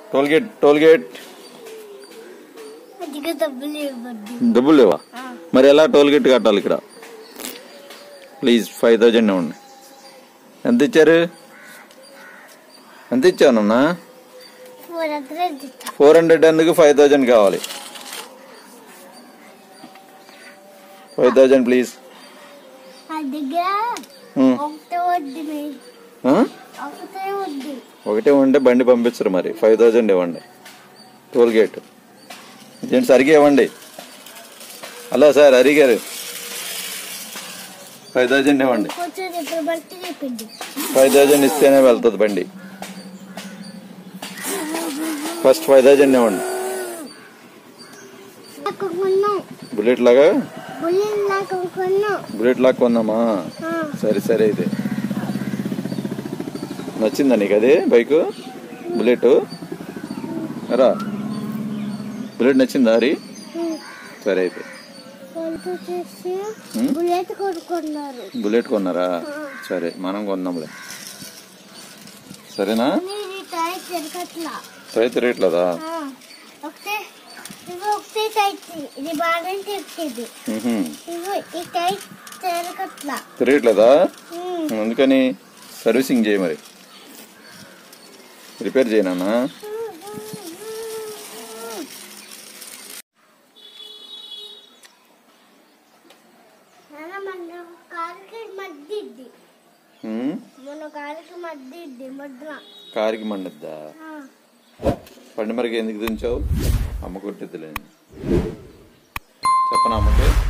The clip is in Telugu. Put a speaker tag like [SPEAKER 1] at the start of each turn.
[SPEAKER 1] టోల్ గేట్ టోల్ గేట్
[SPEAKER 2] అదిగా డబ్బులు ఇవ్వద్దు
[SPEAKER 1] డబ్బులు లేవా మరి ఎలా టోల్ గేట్ కట్టాలి ఇక్కడ ప్లీజ్ ఫైవ్ థౌజండ్ ఇవ్వండి ఎంత ఇచ్చారు ఎంత ఇచ్చానన్నా
[SPEAKER 2] ఫోర్ హండ్రెడ్ ఇస్తా
[SPEAKER 1] ఫోర్ హండ్రెడ్ ఎందుకు ఫైవ్ థౌజండ్ కావాలి ఫైవ్ థౌజండ్ ప్లీజ్
[SPEAKER 2] అదిగా
[SPEAKER 1] ఉమ్.
[SPEAKER 2] ఒకటే వద్దు మీ-
[SPEAKER 1] ఆ?
[SPEAKER 2] ఒకటే వద్దు
[SPEAKER 1] ఒకటే ఉంటే బండి పంపించరు మరి ఫైవ్ థౌజండ్ ఇవ్వండి టోల్ గేట్ ఇదేంటి సరిగ్గా ఇవ్వండి హలో సార్ హరి గారు ఫైవ్ థౌజండ్ ఇవ్వండి
[SPEAKER 2] కొంచెం ఎప్పుడు పడితే చెప్పింది
[SPEAKER 1] ఫైవ్ థౌజండ్ ఇస్తేనే వెళ్తుంది బండి ఫస్ట్ ఫైవ్ థౌజండ్ ఇవ్వండి
[SPEAKER 2] నాకు కొన్నాం
[SPEAKER 1] బుల్లెట్ లాగా
[SPEAKER 2] బుల్లెట్ నాకు కొన్నాం
[SPEAKER 1] బుల్లెట్ లాగా కొందామా
[SPEAKER 2] ఆ,
[SPEAKER 1] సరే సరే అయితే నచ్చిందా నీకు అది బైక్ బుల్లెట్ రా బుల్లెట్ నచ్చిందా హరి
[SPEAKER 2] ఉమ్.
[SPEAKER 1] సరే అయితే
[SPEAKER 2] కొంత చేసి
[SPEAKER 1] ఉమ్.
[SPEAKER 2] బుల్లెట్ కొనుక్కున్నారు
[SPEAKER 1] బుల్లెట్ కొన్నారా సరే మనం కొందాంలే సరేనా
[SPEAKER 2] ఇది టైర్ తిరగట్లా
[SPEAKER 1] సరే తిరగట్లేదా
[SPEAKER 2] ఆ, ఒకటే ఇవి ఒకటే టైట్ ఇది బాగా తిరిగేది
[SPEAKER 1] మ్హూ.
[SPEAKER 2] ఇవి ఈ టైట్ తిరగట్లా
[SPEAKER 1] తిరగట్లేదా
[SPEAKER 2] ఉమ్.
[SPEAKER 1] అందుకని సర్వీసింగ్ చేయి మరి రిపేర్ చేయనా
[SPEAKER 2] నాన్న, మన కారుకి మద్దిద్ది మన కారుకి మద్దిద్ది ముద్ర
[SPEAKER 1] కారుకి మండిద్దా
[SPEAKER 2] ఆ,
[SPEAKER 1] పండి మరికి ఎందుకు దించావు అమ్మ కొట్టిద్దులే చెప్పనా అమ్మకి